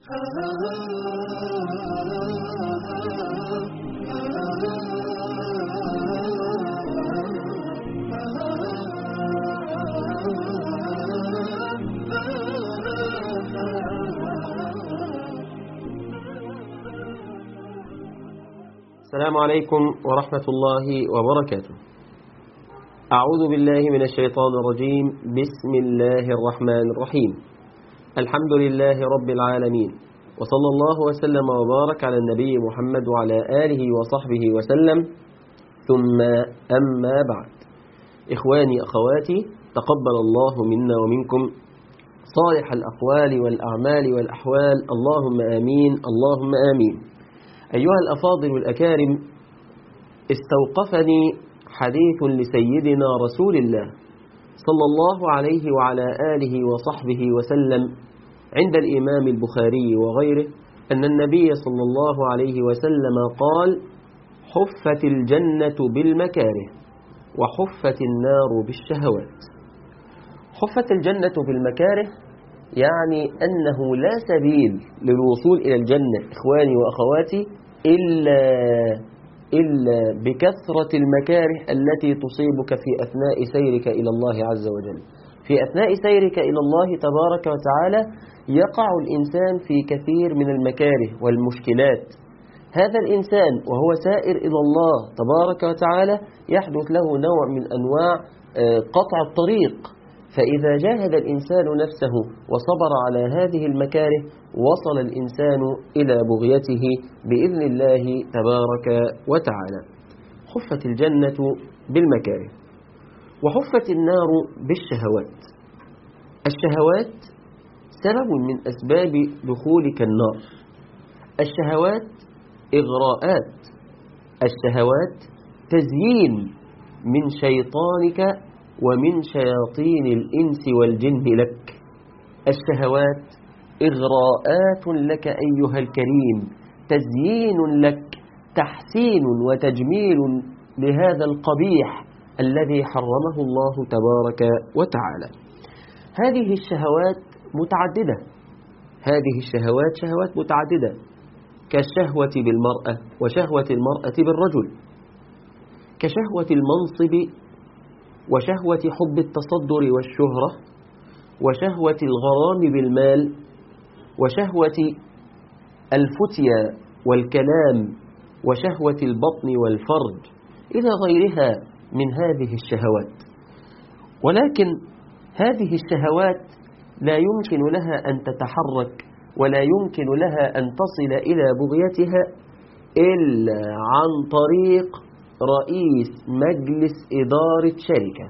السلام عليكم ورحمة الله وبركاته أعوذ بالله من الشيطان الرجيم بسم الله الرحمن الرحيم الحمد لله رب العالمين وصلى الله وسلم وبارك على النبي محمد وعلى آله وصحبه وسلم ثم أما بعد إخواني أخواتي تقبل الله منا ومنكم صالح الأقوال والأعمال والأحوال اللهم آمين اللهم آمين أيها الأفاضل الأكارم استوقفني حديث لسيدنا رسول الله صلى الله عليه وعلى آله وصحبه وسلم عند الإمام البخاري وغيره أن النبي صلى الله عليه وسلم قال حفت الجنة بالمكاره وحفت النار بالشهوات حفت الجنة بالمكاره يعني أنه لا سبيل للوصول إلى الجنة إخواني وأخواتي إلا إلا بكثرة المكاره التي تصيبك في أثناء سيرك إلى الله عز وجل في أثناء سيرك إلى الله تبارك وتعالى يقع الإنسان في كثير من المكاره والمشكلات هذا الإنسان وهو سائر إلى الله تبارك وتعالى يحدث له نوع من أنواع قطع الطريق فإذا جاهد الإنسان نفسه وصبر على هذه المكاره وصل الإنسان إلى بغيته بإذن الله تبارك وتعالى حفت الجنة بالمكاره وحفت النار بالشهوات الشهوات سبب من أسباب دخولك النار الشهوات إغراءات الشهوات تزيين من شيطانك ومن شياطين الإنس والجن لك الشهوات إغراءات لك أيها الكريم تزيين لك تحسين وتجميل لهذا القبيح الذي حرمه الله تبارك وتعالى هذه الشهوات متعددة هذه الشهوات شهوات متعددة كالشهوة بالمرأة وشهوة المرأة بالرجل كشهوة المنصب وشهوة حب التصدر والشهرة وشهوة الغرام بالمال وشهوة الفتيا والكلام وشهوة البطن والفرج إلى غيرها من هذه الشهوات ولكن هذه الشهوات لا يمكن لها أن تتحرك ولا يمكن لها أن تصل إلى بغيتها إلا عن طريق رئيس مجلس إدارة شركة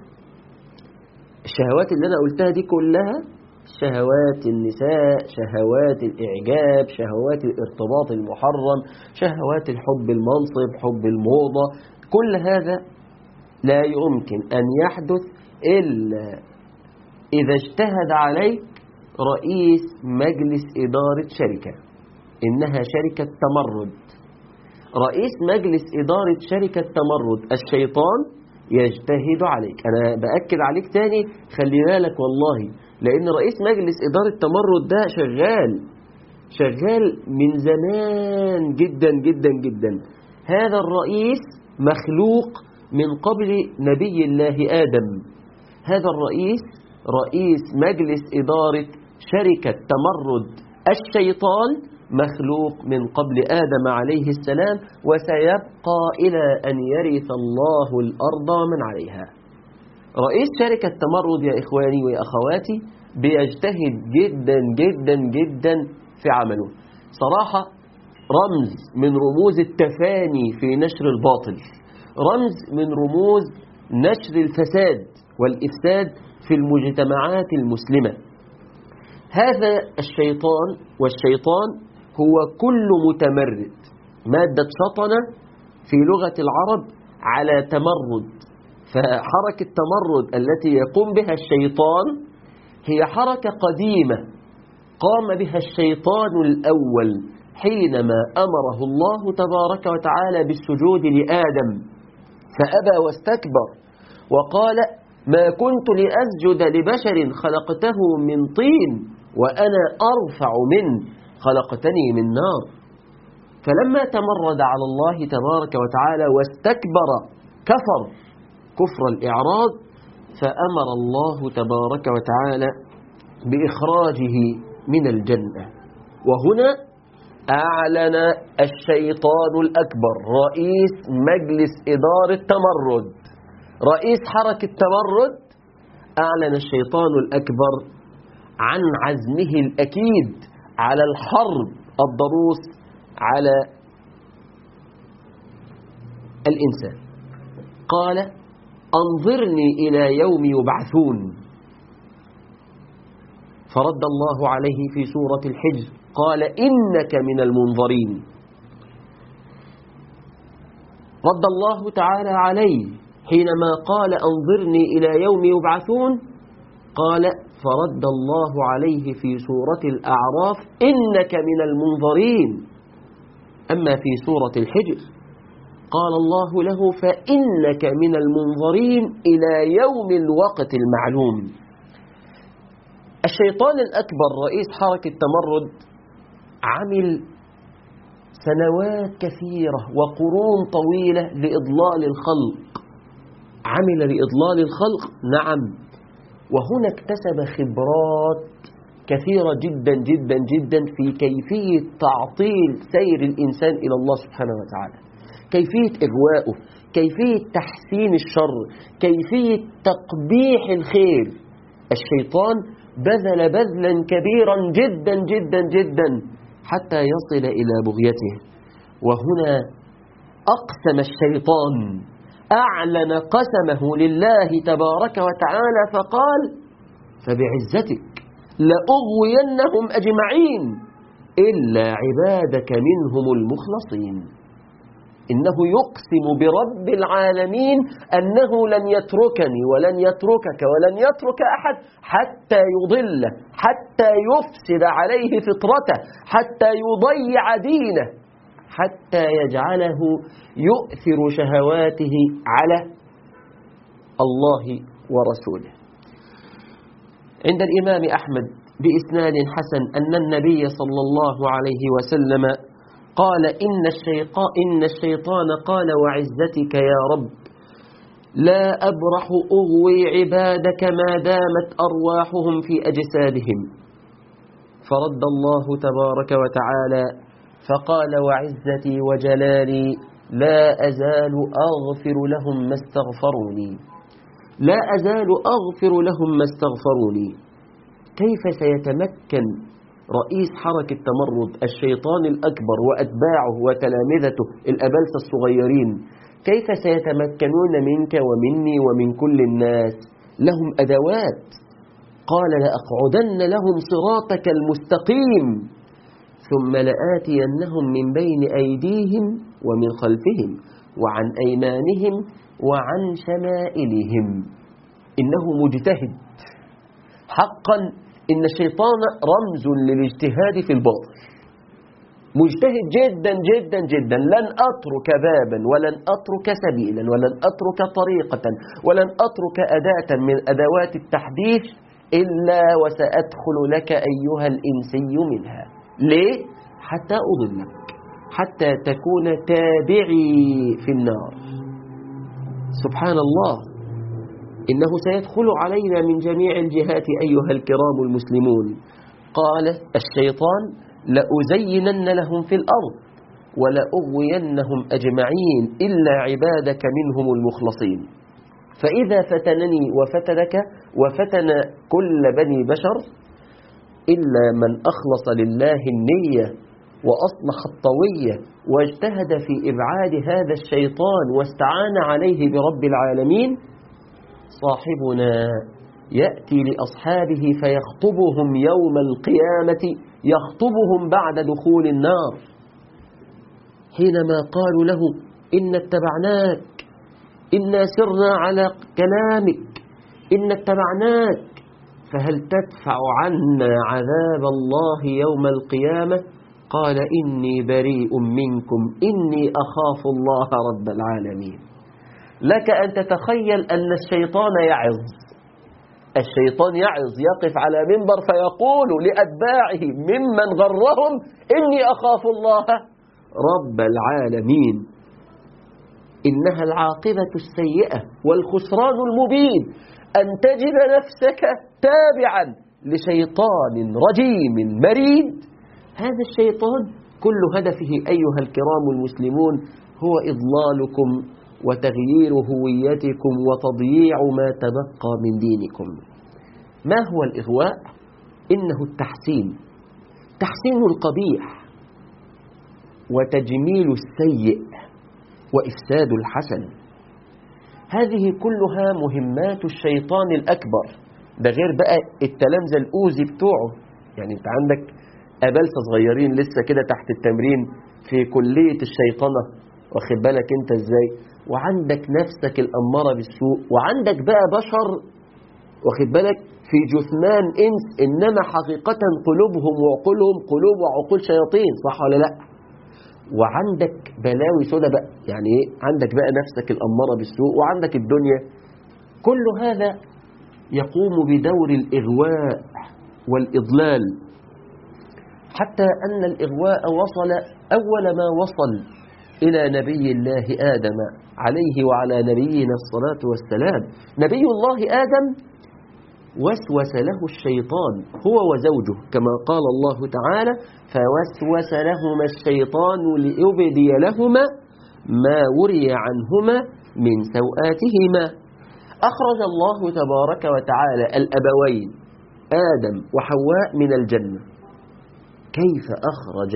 الشهوات اللي أنا قلتها دي كلها شهوات النساء شهوات الإعجاب شهوات الارتباط المحرم شهوات الحب المنصب حب الموضة كل هذا لا يمكن أن يحدث إلا إذا اجتهد عليك رئيس مجلس إدارة شركة إنها شركة تمرد رئيس مجلس إدارة شركة تمرد الشيطان يجتهد عليك أنا بأكد عليك تاني خلي بالك والله لأن رئيس مجلس إدارة تمرد ده شغال شغال من زمان جدا جدا جدا هذا الرئيس مخلوق من قبل نبي الله آدم هذا الرئيس رئيس مجلس إدارة شركة تمرد الشيطان مخلوق من قبل آدم عليه السلام وسيبقى إلى أن يرث الله الأرض ومن عليها رئيس شركة تمرد يا إخواني وأخواتي بيجتهد جدا جدا جدا في عمله صراحة رمز من رموز التفاني في نشر الباطل رمز من رموز نشر الفساد والإفساد في المجتمعات المسلمة هذا الشيطان والشيطان هو كل متمرد مادة شطن في لغة العرب على تمرد فحركة التمرد التي يقوم بها الشيطان هي حركة قديمة قام بها الشيطان الأول حينما أمره الله تبارك وتعالى بالسجود لآدم فأبى واستكبر وقال ما كنت لأسجد لبشر خلقته من طين وأنا أرفع منه خلقتني من نار فلما تمرد على الله تبارك وتعالى واستكبر كفر كفر الإعراض فأمر الله تبارك وتعالى بإخراجه من الجنة وهنا أعلن الشيطان الأكبر رئيس مجلس إدارة تمرد رئيس حركة تمرد أعلن الشيطان الأكبر عن عزمه الأكيد على الحرب الضروس على الإنسان قال أنظرني إلى يوم يبعثون فرد الله عليه في سورة الحجر قال إنك من المنظرين رد الله تعالى عليه حينما قال أنظرني إلى يوم يبعثون قال فرد الله عليه في سورة الأعراف إنك من المنظرين أما في سورة الحجر قال الله له فإنك من المنظرين إلى يوم الوقت المعلوم الشيطان الأكبر رئيس حركة تمرد عمل سنوات كثيرة وقرون طويلة لإضلال الخلق عمل لإضلال الخلق نعم وهنا اكتسب خبرات كثيرة جدا جدا جدا في كيفية تعطيل سير الإنسان إلى الله سبحانه وتعالى كيفية إغوائه كيفية تحسين الشر كيفية تقبيح الخير الشيطان بذل بذلا كبيرا جدا جدا جدا حتى يصل إلى بغيته وهنا أقسم الشيطان أعلن قسمه لله تبارك وتعالى فقال فبعزتك لأغوينهم أجمعين إلا عبادك منهم المخلصين إنه يقسم برب العالمين أنه لن يتركني ولن يتركك ولن يترك أحد حتى يضله حتى يفسد عليه فطرته حتى يضيع دينه حتى يجعله يؤثر شهواته على الله ورسوله عند الإمام أحمد بإسناد حسن أن النبي صلى الله عليه وسلم قال إن الشيطان, إن الشيطان قال وعزتك يا رب لا أبرح أغوي عبادك ما دامت أرواحهم في أجسادهم فرد الله تبارك وتعالى فقال وعزتي وجلالي لا أزال أغفر لهم ما استغفروني لا أزال أغفر لهم ما استغفروني كيف سيتمكن رئيس حركة تمرد الشيطان الأكبر وأتباعه وتلامذته الأبلسة الصغيرين كيف سيتمكنون منك ومني ومن كل الناس لهم أدوات قال لأقعدن لهم صراطك المستقيم ثم لآتينهم من بين أيديهم ومن خلفهم وعن أيمانهم وعن شمائلهم إنه مجتهد حقا إن الشيطان رمز للاجتهاد في الباطل مجتهد جدا جدا جدا لن أترك بابا ولن أترك سبيلا ولن أترك طريقة ولن أترك أداة من أدوات التحديث إلا وسأدخل لك أيها الإنسي منها ليه؟ حتى أضلك حتى تكون تابعي في النار سبحان الله إنه سيدخل علينا من جميع الجهات أيها الكرام المسلمون قال الشيطان لأزينن لهم في الأرض ولأغوينهم أجمعين إلا عبادك منهم المخلصين فإذا فتنني وفتنك وفتن كل بني بشر إلا من أخلص لله النية وأصلح الطوية واجتهد في إبعاد هذا الشيطان واستعان عليه برب العالمين صاحبنا يأتي لأصحابه فيخطبهم يوم القيامة يخطبهم بعد دخول النار حينما قالوا له إن اتبعناك إنا سرنا على كلامك إن اتبعناك فهل تدفع عنا عذاب الله يوم القيامة قال إني بريء منكم إني أخاف الله رب العالمين لك أن تتخيل أن الشيطان يعظ الشيطان يعظ يقف على منبر فيقول لأتباعه ممن غرهم إني أخاف الله رب العالمين إنها العاقبة السيئة والخسران المبين أن تجد نفسك تابعا لشيطان رجيم مريد هذا الشيطان كل هدفه أيها الكرام المسلمون هو إضلالكم وتغيير هويتكم وتضييع ما تبقى من دينكم ما هو الإغواء؟ إنه التحسين تحسين القبيح وتجميل السيء وإفساد الحسن هذه كلها مهمات الشيطان الأكبر ده غير بقى التلامذة الأوزي بتوعه يعني انت عندك أبلسة صغيرين لسه كده تحت التمرين في كلية الشيطنة واخد بالك انت ازاي وعندك نفسك الأمارة بالسوء وعندك بقى بشر واخد بالك في جثمان إنس إنما حقيقة قلوبهم وعقولهم قلوب وعقول شياطين صح ولا لأ وعندك بلاوي سودا بقى يعني ايه عندك بقى نفسك الأمارة بالسوء وعندك الدنيا كل هذا يقوم بدور الإغواء والإضلال حتى أن الإغواء وصل أول ما وصل إلى نبي الله آدم عليه وعلى نبينا الصلاة والسلام نبي الله آدم وسوس له الشيطان هو وزوجه كما قال الله تعالى فوسوس لهما الشيطان ليبدي لهما ما وري عنهما من سوآتهما أخرج الله تبارك وتعالى الأبوين آدم وحواء من الجنة كيف أخرج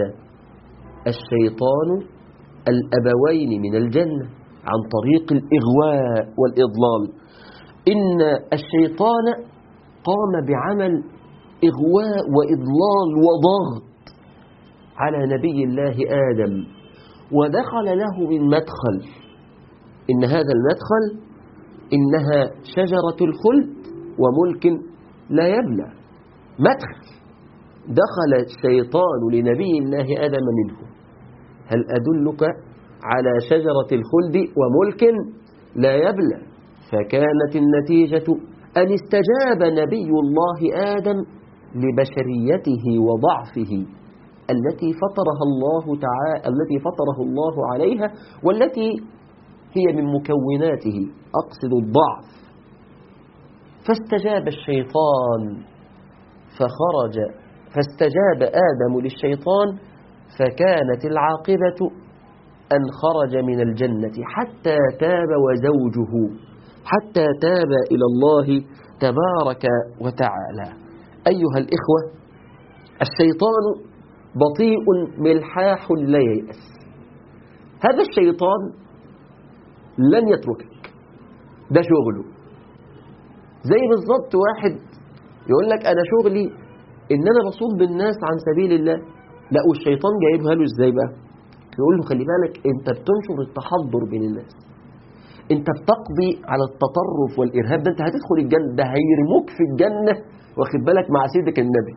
الشيطان الأبوين من الجنة عن طريق الإغواء والإضلال إن الشيطان قام بعمل إغواء وإضلال وضغط على نبي الله آدم ودخل له من مدخل إن هذا المدخل إنها شجرة الخلد وملك لا يبلى مدخل دخل الشيطان لنبي الله آدم منه هل أدلك على شجرة الخلد وملك لا يبلى فكانت النتيجة أن استجاب نبي الله آدم لبشريته وضعفه التي فطرها الله تعالى التي فطره الله عليها والتي هي من مكوناته أقصد الضعف فاستجاب الشيطان فخرج فاستجاب آدم للشيطان فكانت العاقبة أن خرج من الجنة حتى تاب وزوجه حتى تاب إلى الله تبارك وتعالى أيها الإخوة الشيطان بطيء ملحاح لا ييأس هذا الشيطان لن يتركك ده شغله زي بالظبط واحد يقول لك أنا شغلي إن أنا بصوم بالناس عن سبيل الله لا والشيطان جايبها له إزاي بقى يقول له خلي بالك أنت بتنشر التحضر بين الناس أنت بتقضي على التطرف والإرهاب ده أنت هتدخل الجنة ده هيرموك في الجنة واخد بالك مع سيدك النبي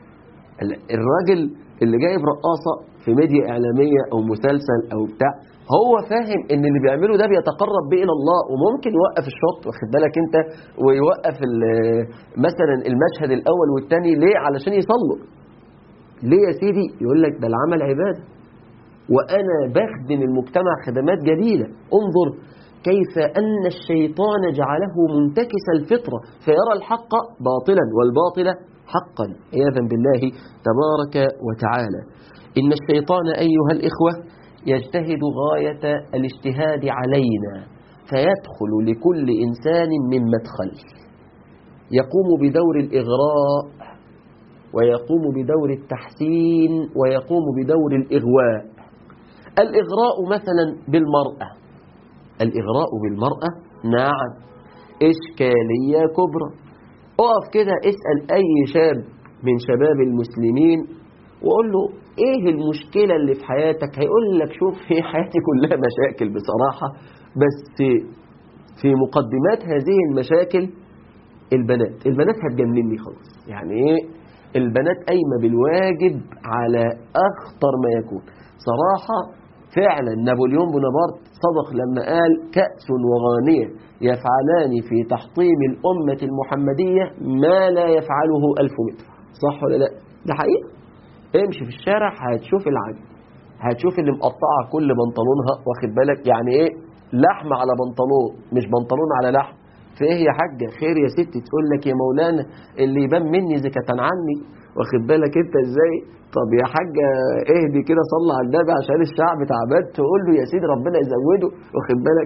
الراجل اللي جايب رقاصة في ميديا إعلامية أو مسلسل أو بتاع هو فاهم ان اللي بيعمله ده بيتقرب بيه الى الله وممكن يوقف الشوط واخد بالك انت ويوقف مثلا المشهد الاول والثاني ليه علشان يصلوا ليه يا سيدي يقول لك ده العمل عباده وانا بخدم المجتمع خدمات جليله انظر كيف ان الشيطان جعله منتكس الفطره فيرى الحق باطلا والباطل حقا عياذا بالله تبارك وتعالى ان الشيطان ايها الاخوه يجتهد غاية الاجتهاد علينا فيدخل لكل إنسان من مدخل يقوم بدور الإغراء ويقوم بدور التحسين ويقوم بدور الإغواء الإغراء مثلا بالمرأة الإغراء بالمرأة نعم إشكالية كبرى اقف كده اسأل أي شاب من شباب المسلمين وقول له ايه المشكلة اللي في حياتك هيقول لك شوف هي حياتي كلها مشاكل بصراحة بس في مقدمات هذه المشاكل البنات البنات هتجنني خلاص يعني ايه البنات قايمة بالواجب على اخطر ما يكون صراحة فعلا نابليون بونابرت صدق لما قال كأس وغانية يفعلان في تحطيم الأمة المحمدية ما لا يفعله ألف متر صح ولا لا ده حقيقة امشي في الشارع هتشوف العجب هتشوف اللي مقطعة كل بنطلونها واخد بالك يعني ايه لحم على بنطلون مش بنطلون على لحم في ايه يا حاجة خير يا ستي تقول لك يا مولانا اللي يبان مني زكاة عني واخد بالك انت ازاي طب يا حاجة اهدي كده صلى على النبي عشان الشعب تعبان تقول له يا سيدي ربنا يزوده واخد بالك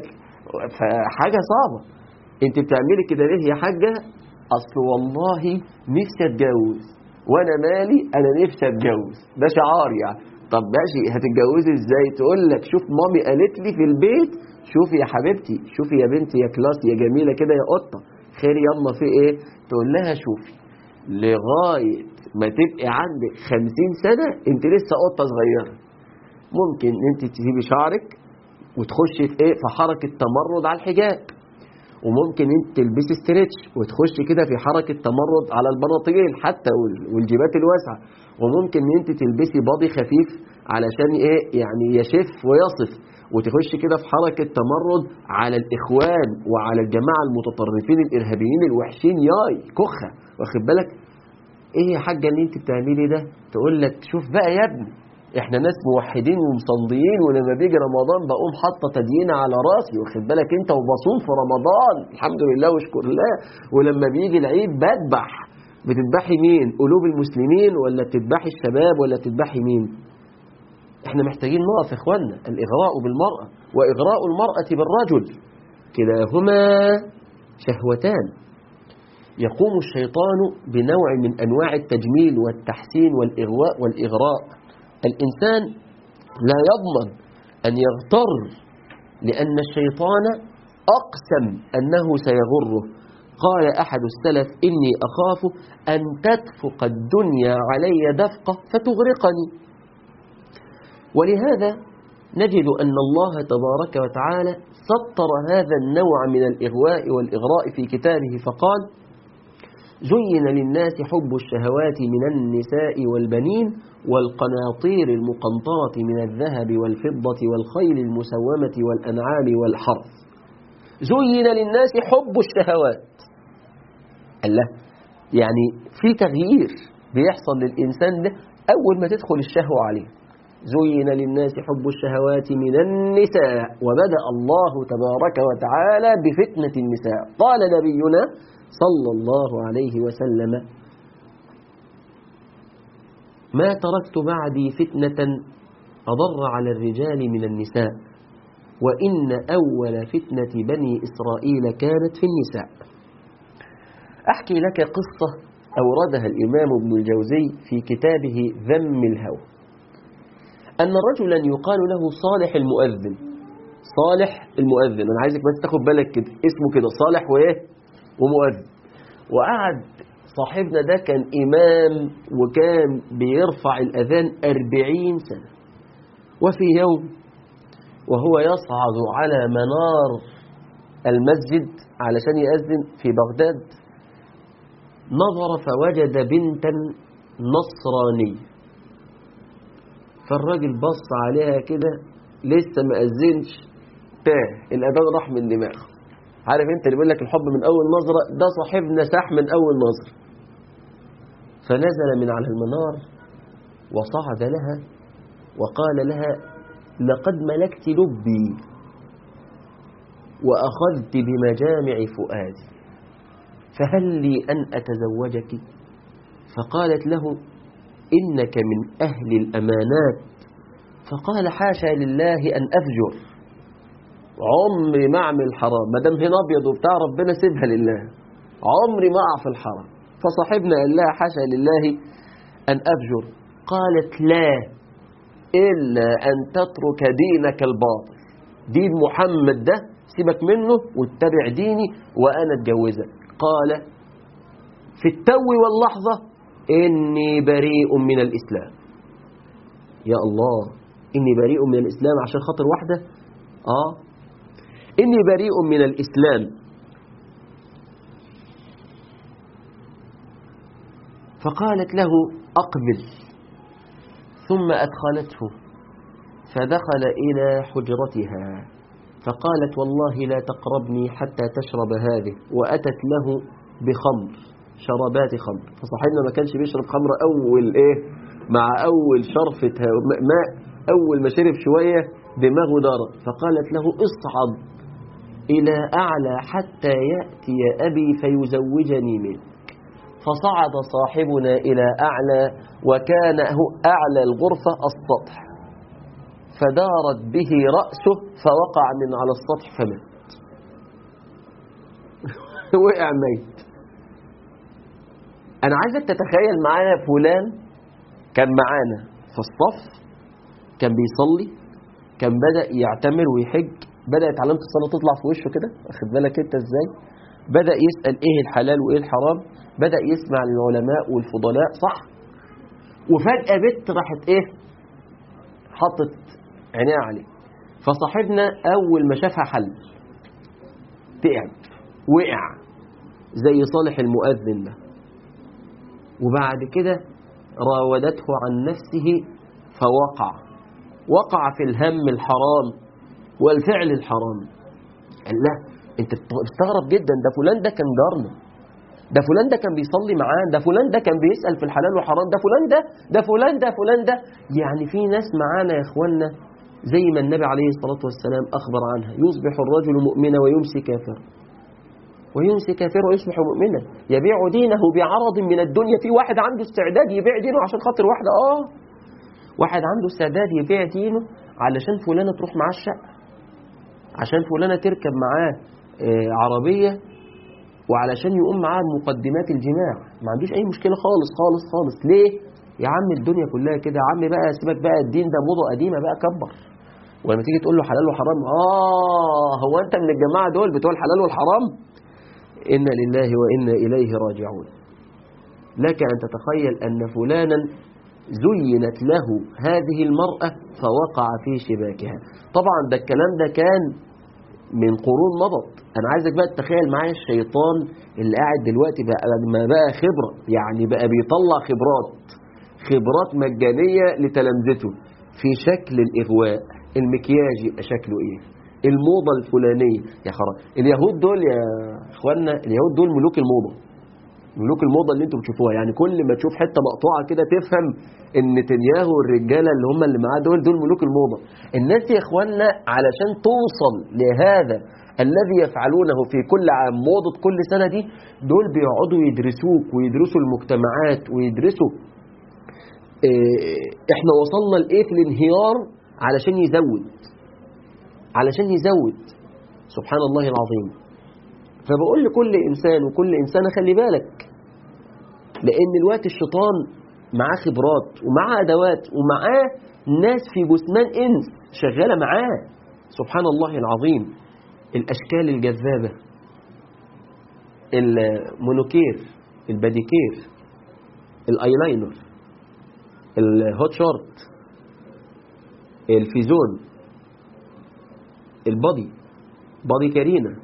فحاجة صعبة انت بتعملي كده ليه يا حاجة اصل والله نفسي اتجوز وانا مالي انا نفسي اتجوز ده شعار يعني طب ماشي هتتجوزي ازاي تقول لك شوف مامي قالت لي في البيت شوفي يا حبيبتي شوفي يا بنتي يا كلاس يا جميله كده يا قطه خير يلا في ايه تقول لها شوفي لغايه ما تبقي عندك خمسين سنه انت لسه قطه صغيره ممكن انت تسيبي شعرك وتخشي في ايه في حركه تمرد على الحجاب وممكن انت تلبسي ستريتش وتخشي كده في حركه تمرد على البناطيل حتى وال- والجيبات الواسعه وممكن ان انت تلبسي بادي خفيف علشان ايه يعني يشف ويصف وتخش كده في حركه تمرد على الاخوان وعلى الجماعه المتطرفين الارهابيين الوحشين ياي كخه واخد بالك ايه يا حاجه اللي انت بتعملي ده تقول لك شوف بقى يا ابني احنا ناس موحدين ومصليين ولما بيجي رمضان بقوم حاطه تدينه على راسي واخد بالك انت وبصوم في رمضان الحمد لله واشكر الله ولما بيجي العيد بذبح بتذبحي مين قلوب المسلمين ولا بتذبحي الشباب ولا بتذبحي مين احنا محتاجين نقف يا اخوانا الاغراء بالمراه واغراء المراه بالرجل كلاهما شهوتان يقوم الشيطان بنوع من انواع التجميل والتحسين والاغواء والاغراء الانسان لا يضمن ان يغتر لان الشيطان اقسم انه سيغره قال احد السلف اني اخاف ان تدفق الدنيا علي دفقه فتغرقني ولهذا نجد أن الله تبارك وتعالى سطر هذا النوع من الإغواء والإغراء في كتابه فقال زين للناس حب الشهوات من النساء والبنين والقناطير المقنطرة من الذهب والفضة والخيل المسومة والأنعام والحرث زين للناس حب الشهوات الله يعني في تغيير بيحصل للإنسان ده أول ما تدخل الشهوة عليه زين للناس حب الشهوات من النساء وبدأ الله تبارك وتعالى بفتنة النساء قال نبينا صلى الله عليه وسلم ما تركت بعدي فتنة أضر على الرجال من النساء وإن أول فتنة بني إسرائيل كانت في النساء أحكي لك قصة أوردها الإمام ابن الجوزي في كتابه ذم الهوى أن رجلا يقال له صالح المؤذن صالح المؤذن أنا عايزك بس تاخد بالك كده اسمه كده صالح وإيه ومؤذن وقعد صاحبنا ده كان إمام وكان بيرفع الأذان أربعين سنة وفي يوم وهو يصعد على منار المسجد علشان يأذن في بغداد نظر فوجد بنتا نصرانية فالراجل بص عليها كده لسه ما أذنش تاه الأذان راح من دماغه عارف انت اللي بيقول لك الحب من أول نظرة ده صاحبنا ساح من أول نظرة فنزل من على المنار وصعد لها وقال لها لقد ملكت لبي وأخذت بمجامع فؤادي فهل لي أن أتزوجك فقالت له إنك من أهل الأمانات فقال حاشا لله أن أفجر عمري ما أعمل حرام ما دام هنا أبيض وبتاع ربنا سيبها لله عمري ما أقع في الحرام فصاحبنا قال لها حاشا لله أن أفجر قالت لا إلا أن تترك دينك الباطل دين محمد ده سيبك منه واتبع ديني وأنا اتجوزك قال في التو واللحظة إني بريء من الإسلام يا الله إني بريء من الإسلام عشان خاطر واحدة آه إني بريء من الإسلام فقالت له أقبل ثم أدخلته فدخل إلى حجرتها فقالت والله لا تقربني حتى تشرب هذه وأتت له بخمر شربات خمر فصاحبنا ما كانش بيشرب خمر أول إيه مع أول شرفة ماء أول ما شرب شوية دماغه دارت فقالت له اصعد إلى أعلى حتى يأتي أبي فيزوجني منك فصعد صاحبنا إلى أعلى وكان هو أعلى الغرفة السطح فدارت به رأسه فوقع من على السطح فمات وقع ميت أنا عايزك تتخيل معايا فلان كان معانا في الصف كان بيصلي كان بدأ يعتمر ويحج بدأت علامة الصلاة تطلع في وشه كده واخد بالك انت ازاي بدأ يسأل ايه الحلال وايه الحرام بدأ يسمع للعلماء والفضلاء صح وفجأة بنت راحت ايه حطت عينيها عليه فصاحبنا اول ما شافها حل تعب وقع زي صالح المؤذن ده وبعد كده راودته عن نفسه فوقع وقع في الهم الحرام والفعل الحرام قال لا انت بتستغرب جدا ده فلان ده كان جارنا ده فلان ده كان بيصلي معاه ده فلان ده كان بيسأل في الحلال والحرام ده فلان ده ده فلان ده فلان ده يعني في ناس معانا يا اخوانا زي ما النبي عليه الصلاة والسلام أخبر عنها يصبح الرجل مؤمنا ويمسي كافرا ويمسي كافرا ويصبح مؤمنا يبيع دينه بعرض من الدنيا في واحد عنده استعداد يبيع دينه عشان خاطر واحدة اه واحد عنده استعداد يبيع دينه علشان فلانة تروح معاه الشقة عشان فلانة تركب معاه آه، عربية وعلشان يقوم معاه مقدمات الجماع ما عندوش أي مشكلة خالص خالص خالص ليه؟ يا عم الدنيا كلها كده يا عم بقى سيبك بقى الدين ده موضة قديمة بقى كبر ولما تيجي تقول له حلال وحرام آه هو أنت من الجماعة دول بتوع الحلال والحرام إنا لله وإنا إليه راجعون لك أن تتخيل أن فلانا زينت له هذه المرأة فوقع في شباكها طبعا ده الكلام ده كان من قرون مضت انا عايزك بقى تتخيل معايا الشيطان اللي قاعد دلوقتي بقى ما بقى خبرة يعني بقى بيطلع خبرات خبرات مجانية لتلامذته في شكل الإغواء المكياج يبقى شكله ايه الموضة الفلانية يا خرا اليهود دول يا اخوانا اليهود دول ملوك الموضة ملوك الموضة اللي انتم بتشوفوها يعني كل ما تشوف حتة مقطوعة كده تفهم ان نتنياهو والرجالة اللي هم اللي معاه دول دول ملوك الموضة الناس دي يا اخوانا علشان توصل لهذا الذي يفعلونه في كل عام موضة كل سنة دي دول بيقعدوا يدرسوك ويدرسوا المجتمعات ويدرسوا اه احنا وصلنا لايه في الانهيار علشان يزود علشان يزود سبحان الله العظيم فبقول لكل إنسان وكل إنسانة خلي بالك لأن الوقت الشيطان معاه خبرات ومعاه أدوات ومعاه ناس في جثمان إنس شغالة معاه سبحان الله العظيم الأشكال الجذابة المونوكير الباديكير الايلاينر الهوت شورت الفيزون البادي بادي كارينا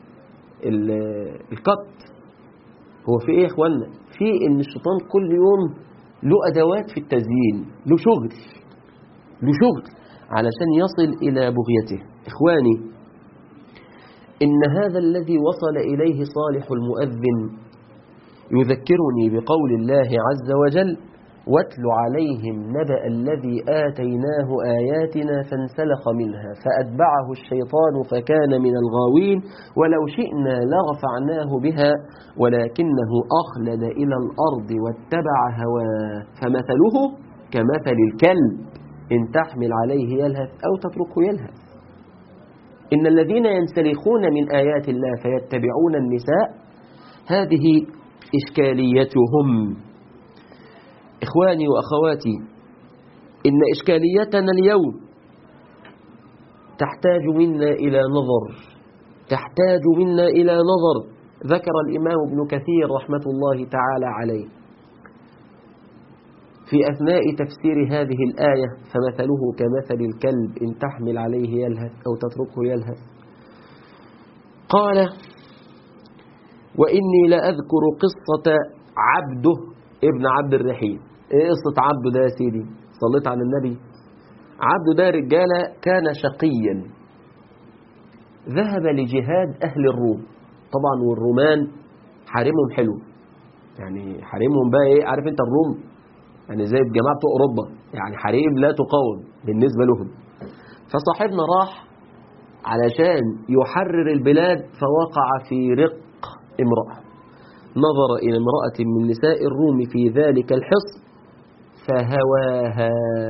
الكت هو في ايه يا اخوانا في ان الشيطان كل يوم له ادوات في التزيين له شغل له شغل علشان يصل الى بغيته اخواني ان هذا الذي وصل اليه صالح المؤذن يذكرني بقول الله عز وجل واتل عليهم نبأ الذي آتيناه آياتنا فانسلخ منها فأتبعه الشيطان فكان من الغاوين ولو شئنا لرفعناه بها ولكنه أخلد إلى الأرض واتبع هواه فمثله كمثل الكلب إن تحمل عليه يلهث أو تتركه يلهث إن الذين ينسلخون من آيات الله فيتبعون النساء هذه إشكاليتهم إخواني وأخواتي إن إشكاليتنا اليوم تحتاج منا إلى نظر تحتاج منا إلى نظر ذكر الإمام ابن كثير رحمة الله تعالى عليه في أثناء تفسير هذه الآية فمثله كمثل الكلب إن تحمل عليه يلهث أو تتركه يلهث قال وإني لأذكر قصة عبده ابن عبد الرحيم ايه قصة عبده ده يا سيدي صليت على النبي عبده ده رجالة كان شقيا ذهب لجهاد أهل الروم طبعا والرومان حريمهم حلو يعني حريمهم بقى ايه عارف انت الروم يعني زي جماعة أوروبا يعني حريم لا تقاوم بالنسبة لهم فصاحبنا راح علشان يحرر البلاد فوقع في رق امرأة نظر إلى امرأة من نساء الروم في ذلك الحصن فهواها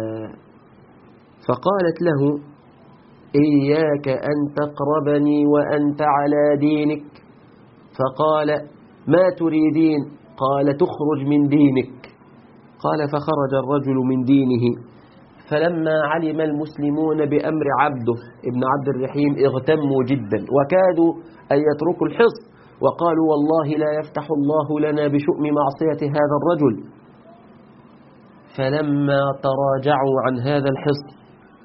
فقالت له إياك أن تقربني وأنت على دينك فقال ما تريدين قال تخرج من دينك قال فخرج الرجل من دينه فلما علم المسلمون بأمر عبده ابن عبد الرحيم اغتموا جدا وكادوا أن يتركوا الحصن وقالوا والله لا يفتح الله لنا بشؤم معصية هذا الرجل فلما تراجعوا عن هذا الحصن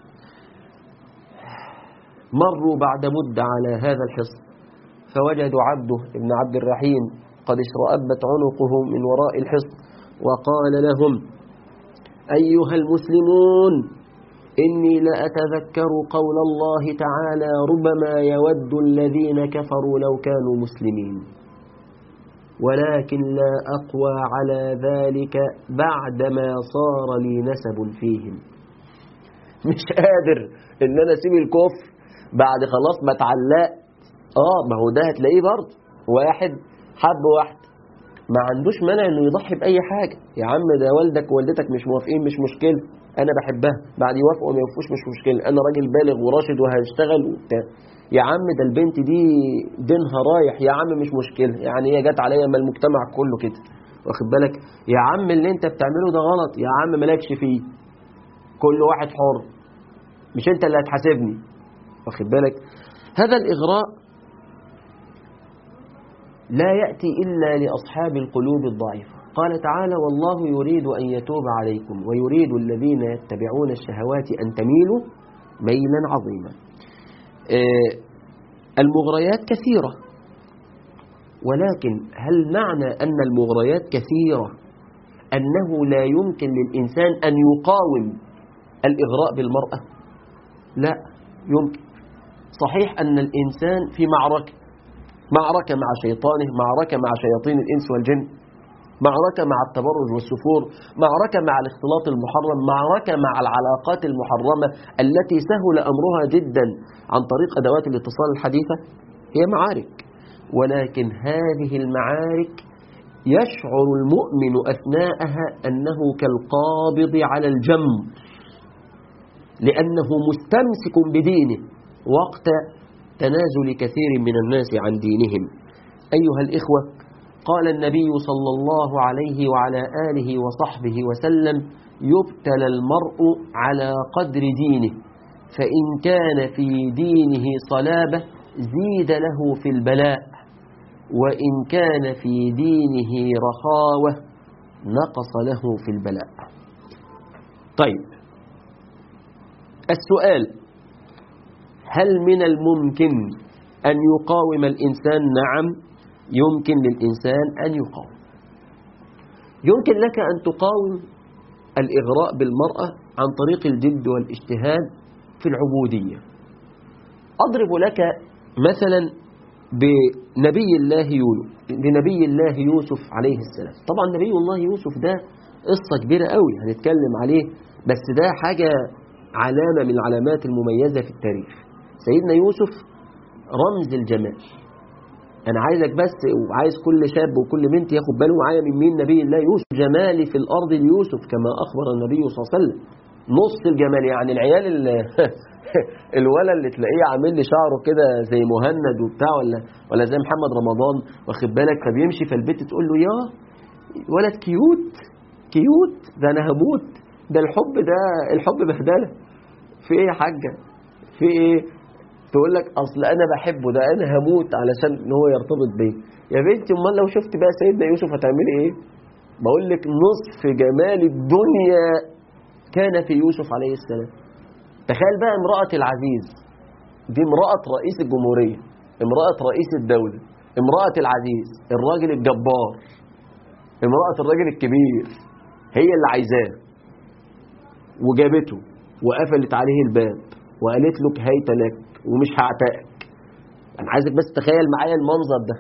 مروا بعد مدة على هذا الحصن فوجدوا عبده ابن عبد الرحيم قد اشرأبت عنقه من وراء الحصن وقال لهم أيها المسلمون إني لأتذكر قول الله تعالى ربما يود الذين كفروا لو كانوا مسلمين ولكن لا أقوى على ذلك بعدما صار لي نسب فيهم مش قادر ان انا اسيب الكفر بعد خلاص ما اتعلقت اه ما هو ده هتلاقيه برضه واحد حب واحد ما عندوش مانع انه يضحي باي حاجه يا عم ده والدك ووالدتك مش موافقين مش مشكله انا بحبها بعد يوافقوا ما يوافقوش مش مشكله انا راجل بالغ وراشد وهشتغل وبتاع يا عم ده البنت دي دينها رايح يا عم مش مشكله يعني هي جت عليا ما المجتمع كله كده واخد بالك يا عم اللي انت بتعمله ده غلط يا عم مالكش فيه كل واحد حر مش انت اللي هتحاسبني واخد بالك هذا الإغراء لا يأتي إلا لأصحاب القلوب الضعيفة قال تعالى والله يريد أن يتوب عليكم ويريد الذين يتبعون الشهوات أن تميلوا ميلا عظيما آه، المغريات كثيرة ولكن هل معنى أن المغريات كثيرة أنه لا يمكن للإنسان أن يقاوم الإغراء بالمرأة لا يمكن صحيح أن الإنسان في معركة معركة مع شيطانه معركة مع شياطين الإنس والجن معركة مع التبرج والسفور معركة مع الاختلاط المحرم معركة مع العلاقات المحرمة التي سهل أمرها جدا عن طريق أدوات الاتصال الحديثة هي معارك ولكن هذه المعارك يشعر المؤمن أثناءها أنه كالقابض على الجمر لأنه مستمسك بدينه وقت تنازل كثير من الناس عن دينهم أيها الإخوة قال النبي صلى الله عليه وعلى آله وصحبه وسلم يبتلى المرء على قدر دينه فإن كان في دينه صلابة زيد له في البلاء وإن كان في دينه رخاوة نقص له في البلاء طيب السؤال هل من الممكن أن يقاوم الإنسان نعم يمكن للإنسان أن يقاوم يمكن لك أن تقاوم الإغراء بالمرأة عن طريق الجد والاجتهاد في العبودية أضرب لك مثلا بنبي الله يونس بنبي الله يوسف عليه السلام طبعا نبي الله يوسف ده قصة كبيرة قوي هنتكلم عليه بس ده حاجة علامة من العلامات المميزة في التاريخ سيدنا يوسف رمز الجمال أنا عايزك بس وعايز كل شاب وكل بنت ياخد باله معايا من مين نبي الله يوسف جمالي في الأرض ليوسف كما أخبر النبي صلى الله عليه وسلم نص الجمال يعني العيال الولد اللي تلاقيه عامل لي شعره كده زي مهند وبتاع ولا ولا زي محمد رمضان واخد بالك فبيمشي في البيت تقول له يا ولد كيوت كيوت ده انا هموت ده الحب ده الحب بهدله في ايه يا حاجه في ايه تقول لك اصل انا بحبه ده انا هموت علشان ان هو يرتبط بيا يا بنتي امال لو شفت بقى سيدنا يوسف هتعملي ايه بقول لك نصف جمال الدنيا كان في يوسف عليه السلام تخيل بقى امرأة العزيز دي امرأة رئيس الجمهورية امرأة رئيس الدولة امرأة العزيز الراجل الجبار امرأة الراجل الكبير هي اللي عايزاه وجابته وقفلت عليه الباب وقالت له هيت لك ومش هعتقك انا عايزك بس تخيل معايا المنظر ده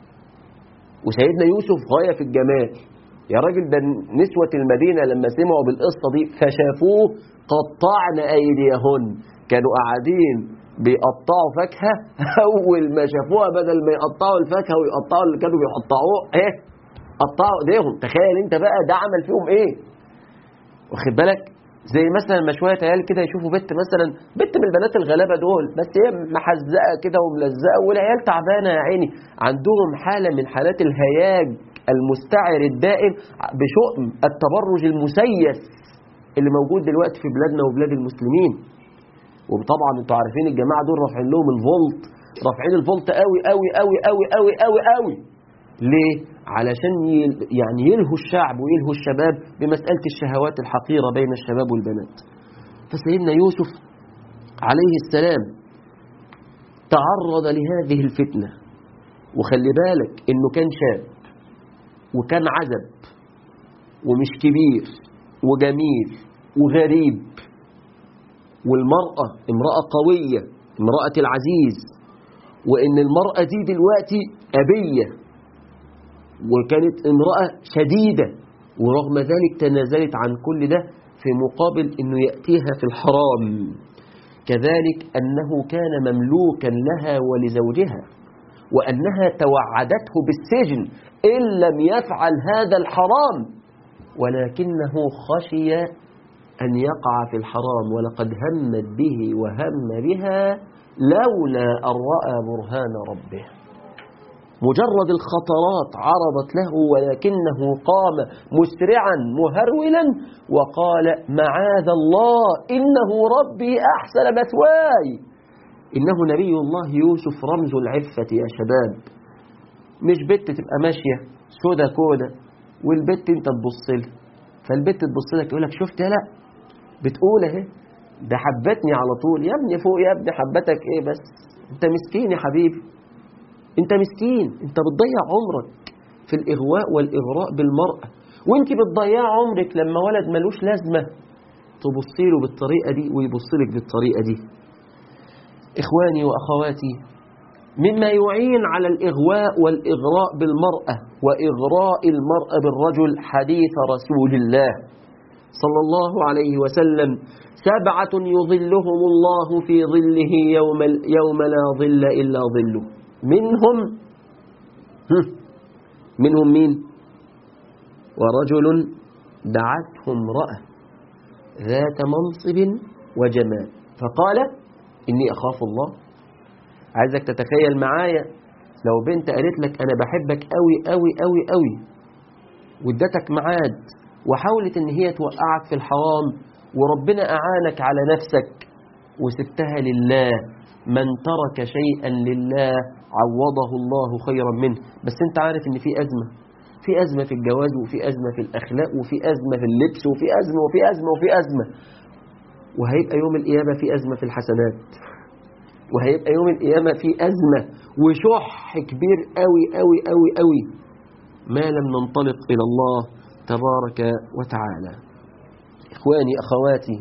وسيدنا يوسف غاية في الجمال يا راجل ده نسوة المدينة لما سمعوا بالقصة دي فشافوه قطعن أيديهن كانوا قاعدين بيقطعوا فاكهة أول ما شافوها بدل ما يقطعوا الفاكهة ويقطعوا اللي كانوا بيقطعوه إيه قطعوا إيديهم تخيل أنت بقى ده عمل فيهم إيه واخد بالك زي مثلا ما شويه عيال كده يشوفوا بنت مثلا بنت من البنات الغلابه دول بس هي محزقه كده وملزقه والعيال تعبانه يا عيني عندهم حاله من حالات الهياج المستعر الدائم بشؤم التبرج المسيس اللي موجود دلوقتي في بلادنا وبلاد المسلمين وطبعا انتوا عارفين الجماعه دول رافعين لهم الفولت رافعين الفولت قوي قوي قوي قوي قوي قوي قوي ليه علشان يل- يعني يلهوا الشعب ويلهوا الشباب بمسألة الشهوات الحقيرة بين الشباب والبنات فسيدنا يوسف عليه السلام تعرض لهذه الفتنة وخلي بالك انه كان شاب وكان عزب ومش كبير وجميل وغريب والمرأة امرأة قوية امرأة العزيز وان المرأة دي دلوقتي أبية وكانت امرأة شديدة ورغم ذلك تنازلت عن كل ده في مقابل انه يأتيها في الحرام كذلك أنه كان مملوكا لها ولزوجها وأنها توعدته بالسجن إن لم يفعل هذا الحرام ولكنه خشي أن يقع في الحرام ولقد همت به وهم بها لولا أن رأى برهان ربه مجرد الخطرات عرضت له ولكنه قام مسرعا مهرولا وقال معاذ الله إنه ربي أحسن مثواي إنه نبي الله يوسف رمز العفة يا شباب مش بنت تبقى ماشية سودا كودا والبت انت تبص لها فالبت تبص لك يقول لك شفت لا بتقول اهي ده حبتني على طول يا ابني فوق يا ابني حبتك ايه بس انت مسكين يا حبيبي انت مسكين انت بتضيع عمرك في الاغواء والاغراء بالمرأة وانت بتضيع عمرك لما ولد ملوش لازمة تبصي له بالطريقة دي ويبص لك بالطريقة دي إخواني وأخواتي مما يعين على الإغواء والإغراء بالمرأة وإغراء المرأة بالرجل حديث رسول الله صلى الله عليه وسلم سبعة يظلهم الله في ظله يوم, يوم لا ظل إلا ظله منهم منهم مين ورجل دعته امرأة ذات منصب وجمال فقال إني أخاف الله عايزك تتخيل معايا لو بنت قالت لك أنا بحبك أوي أوي أوي أوي وادتك ميعاد وحاولت إن هي توقعك في الحرام وربنا أعانك على نفسك وسبتها لله من ترك شيئا لله عوضه الله خيرا منه بس انت عارف ان في أزمة في أزمة في الجواز وفي أزمة في الأخلاق وفي أزمة في اللبس وفي أزمة وفي أزمة وفي أزمة وهيبقى يوم القيامة في أزمة في الحسنات وهيبقى يوم القيامة في أزمة وشح كبير قوي قوي قوي قوي ما لم ننطلق إلى الله تبارك وتعالى إخواني أخواتي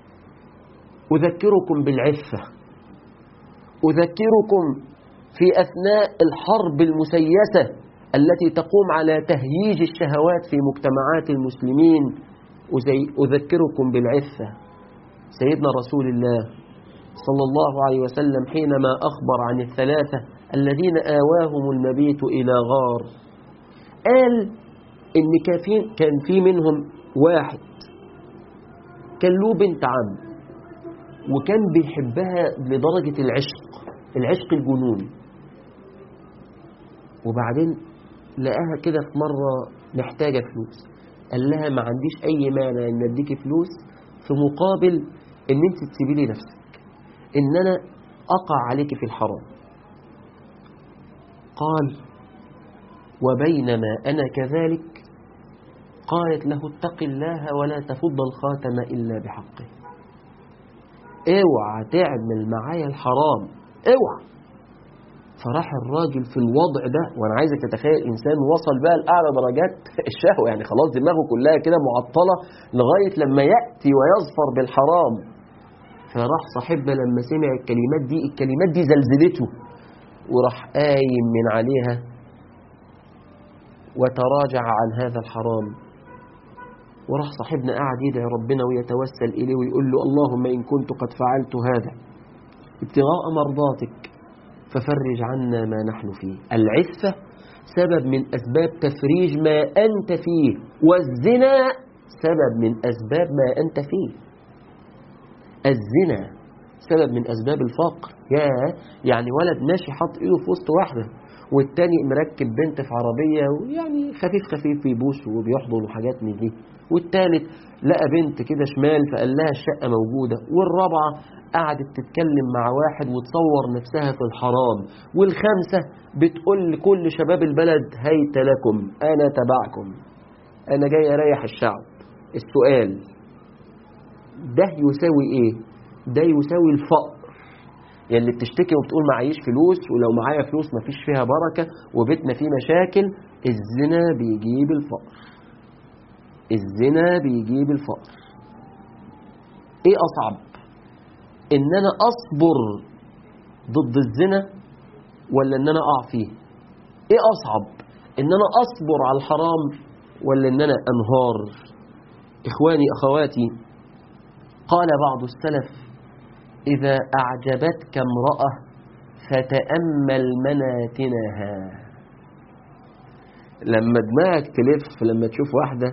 أذكركم بالعفة أذكركم في أثناء الحرب المسيسة التي تقوم على تهييج الشهوات في مجتمعات المسلمين أذكركم بالعفة سيدنا رسول الله صلى الله عليه وسلم حينما أخبر عن الثلاثة الذين آواهم المبيت إلى غار قال إن كان في منهم واحد كان له بنت عم وكان بيحبها لدرجة العشق العشق الجنوني وبعدين لقاها كده في مرة محتاجة فلوس قال لها ما عنديش أي مانع إن أديكي فلوس في مقابل إن أنت تسيبي لي نفسك إن أنا أقع عليك في الحرام قال وبينما أنا كذلك قالت له اتق الله ولا تفض الخاتم إلا بحقه اوعى تعمل معايا الحرام اوعى فراح الراجل في الوضع ده وانا عايزك تتخيل انسان وصل بقى لاعلى درجات الشهوه يعني خلاص دماغه كلها كده معطله لغايه لما ياتي ويظفر بالحرام فراح صاحبنا لما سمع الكلمات دي الكلمات دي زلزلته وراح قايم من عليها وتراجع عن هذا الحرام وراح صاحبنا قاعد يدعي ربنا ويتوسل إليه ويقول له اللهم إن كنت قد فعلت هذا ابتغاء مرضاتك ففرج عنا ما نحن فيه العفة سبب من أسباب تفريج ما أنت فيه والزنا سبب من أسباب ما أنت فيه الزنا سبب من أسباب الفقر يا يعني ولد ماشي حاط إيده في وسط واحدة والتاني مركب بنت في عربية ويعني خفيف خفيف بيبوس وبيحضن وحاجات من دي والتالت لقى بنت كده شمال فقال لها الشقة موجودة والرابعة قعدت تتكلم مع واحد وتصور نفسها في الحرام والخامسة بتقول لكل شباب البلد هيت لكم أنا تبعكم أنا جاي أريح الشعب السؤال ده يساوي إيه ده يساوي الفقر يعني اللي بتشتكي وبتقول معيش فلوس ولو معايا فلوس مفيش فيها بركة وبيتنا فيه مشاكل الزنا بيجيب الفقر الزنا بيجيب الفقر ايه اصعب ان انا اصبر ضد الزنا ولا ان انا اقع فيه ايه اصعب ان انا اصبر على الحرام ولا ان انا انهار اخواني اخواتي قال بعض السلف اذا اعجبتك امراه فتامل مناتنها لما دماغك تلف لما تشوف واحده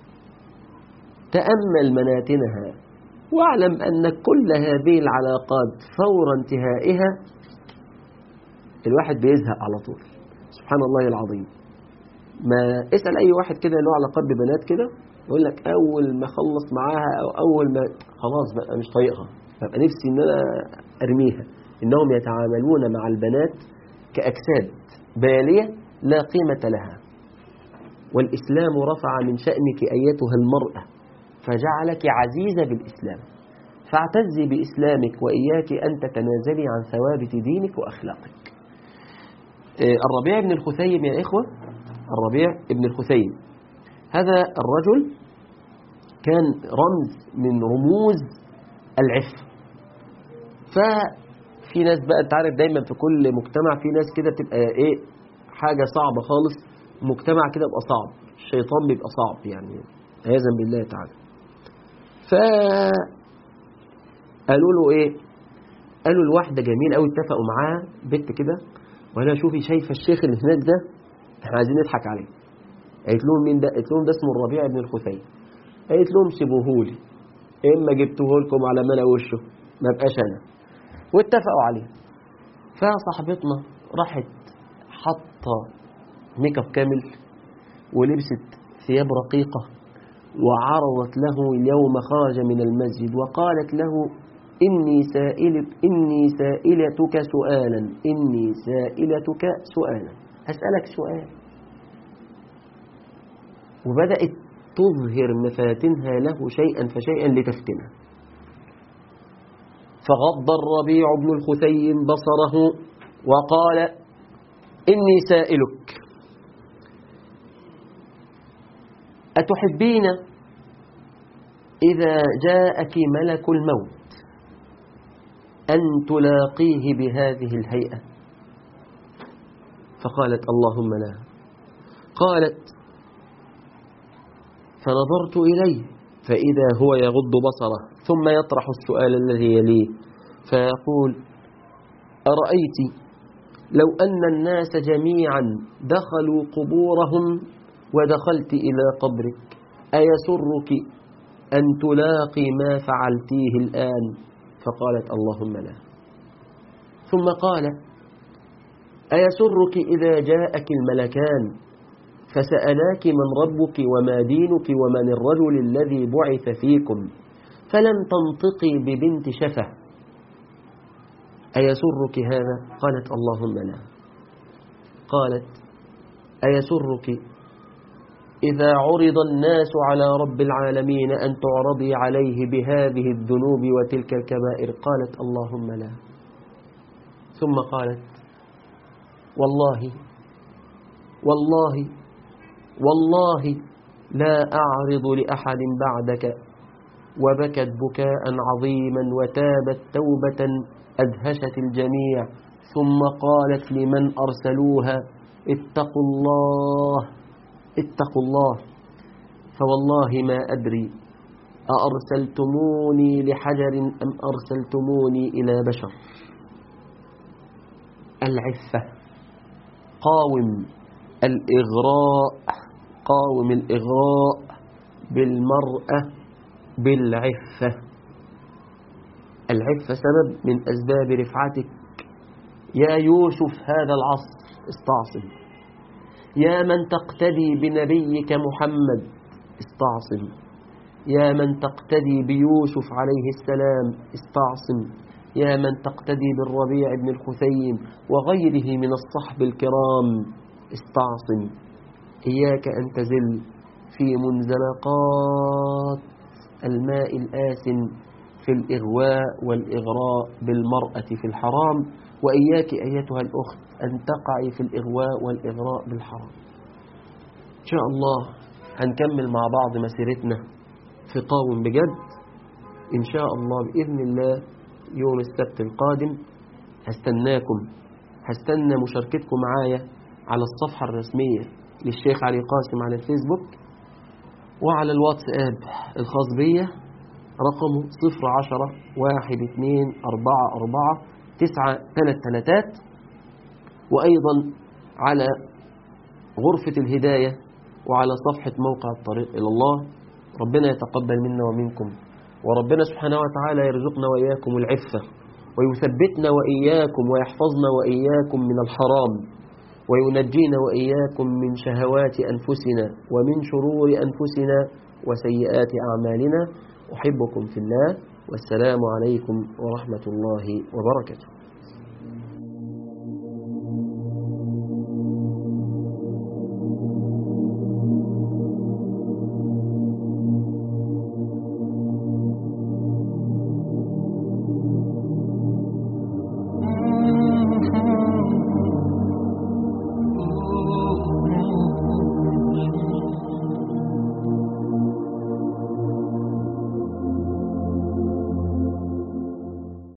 تامل مناتنها واعلم أن كل هذه العلاقات فور انتهائها الواحد بيزهق على طول سبحان الله العظيم ما اسأل أي واحد كده له علاقات ببنات كده يقول لك أول ما أخلص معاها أو أول ما خلاص بقى مش طايقها ببقى نفسي إن أنا أرميها إنهم يتعاملون مع البنات كأجساد بالية لا قيمة لها والإسلام رفع من شأنك أيتها المرأة فجعلك عزيزة بالإسلام فاعتزي بإسلامك وإياك أن تتنازلي عن ثوابت دينك وأخلاقك الربيع بن الخثيم يا إخوة الربيع بن الخثيم هذا الرجل كان رمز من رموز العفة ففي ناس بقى انت عارف دايما في كل مجتمع في ناس كده تبقى ايه حاجة صعبة خالص مجتمع كده بيبقى صعب الشيطان بيبقى صعب يعني عياذا بالله تعالى ف قالوا له ايه قالوا الواحده جميل قوي اتفقوا معاها بنت كده ولا شوفي شايفه الشيخ اللي هناك ده احنا عايزين نضحك عليه قالت لهم مين ده قالت لهم ده اسمه الربيع بن الخثيم قالت لهم سيبوه لي اما جبته لكم على ما انا وشه ما بقاش انا واتفقوا عليه فصاحبتنا راحت حاطه ميك اب كامل ولبست ثياب رقيقه وعرضت له اليوم خرج من المسجد وقالت له إني سائل إني سائلتك سؤالا إني سائلتك سؤالا هسألك سؤال وبدأت تظهر مفاتنها له شيئا فشيئا لتفتنه فغض الربيع بن الخثيم بصره وقال إني سائلك أتحبين إذا جاءك ملك الموت أن تلاقيه بهذه الهيئة فقالت اللهم لا قالت فنظرت إليه فإذا هو يغض بصره ثم يطرح السؤال الذي يليه فيقول أرأيت لو أن الناس جميعا دخلوا قبورهم ودخلت إلى قبرك أيسرك أن تلاقي ما فعلتيه الآن فقالت اللهم لا ثم قال أيسرك إذا جاءك الملكان فسألاك من ربك وما دينك ومن الرجل الذي بعث فيكم فلم تنطقي ببنت شفه أيسرك هذا قالت اللهم لا قالت أيسرك إذا عرض الناس على رب العالمين أن تعرضي عليه بهذه الذنوب وتلك الكبائر قالت اللهم لا ثم قالت والله والله والله لا أعرض لأحد بعدك وبكت بكاء عظيما وتابت توبة أدهشت الجميع ثم قالت لمن أرسلوها اتقوا الله اتقوا الله فوالله ما أدري أأرسلتموني لحجر أم أرسلتموني إلى بشر العفة قاوم الإغراء قاوم الإغراء بالمرأة بالعفة العفة سبب من أسباب رفعتك يا يوسف هذا العصر استعصم يا من تقتدي بنبيك محمد استعصم يا من تقتدي بيوسف عليه السلام استعصم يا من تقتدي بالربيع بن الخثيم وغيره من الصحب الكرام استعصم إياك أن تزل في منزلقات الماء الآسن في الإغواء والإغراء بالمرأة في الحرام وإياك أيتها الأخت أن تقعي في الإغواء والإغراء بالحرام إن شاء الله هنكمل مع بعض مسيرتنا في قاوم بجد إن شاء الله بإذن الله يوم السبت القادم هستناكم هستنى مشاركتكم معايا على الصفحة الرسمية للشيخ علي قاسم على الفيسبوك وعلى الواتساب الخاص بيا رقمه صفر عشرة واحد اتنين أربعة أربعة تسعة ثلاث ثلاثات وأيضا على غرفة الهداية وعلى صفحة موقع الطريق إلى الله ربنا يتقبل منا ومنكم وربنا سبحانه وتعالى يرزقنا وإياكم العفة ويثبتنا وإياكم ويحفظنا وإياكم من الحرام وينجينا وإياكم من شهوات أنفسنا ومن شرور أنفسنا وسيئات أعمالنا أحبكم في الله والسلام عليكم ورحمة الله وبركاته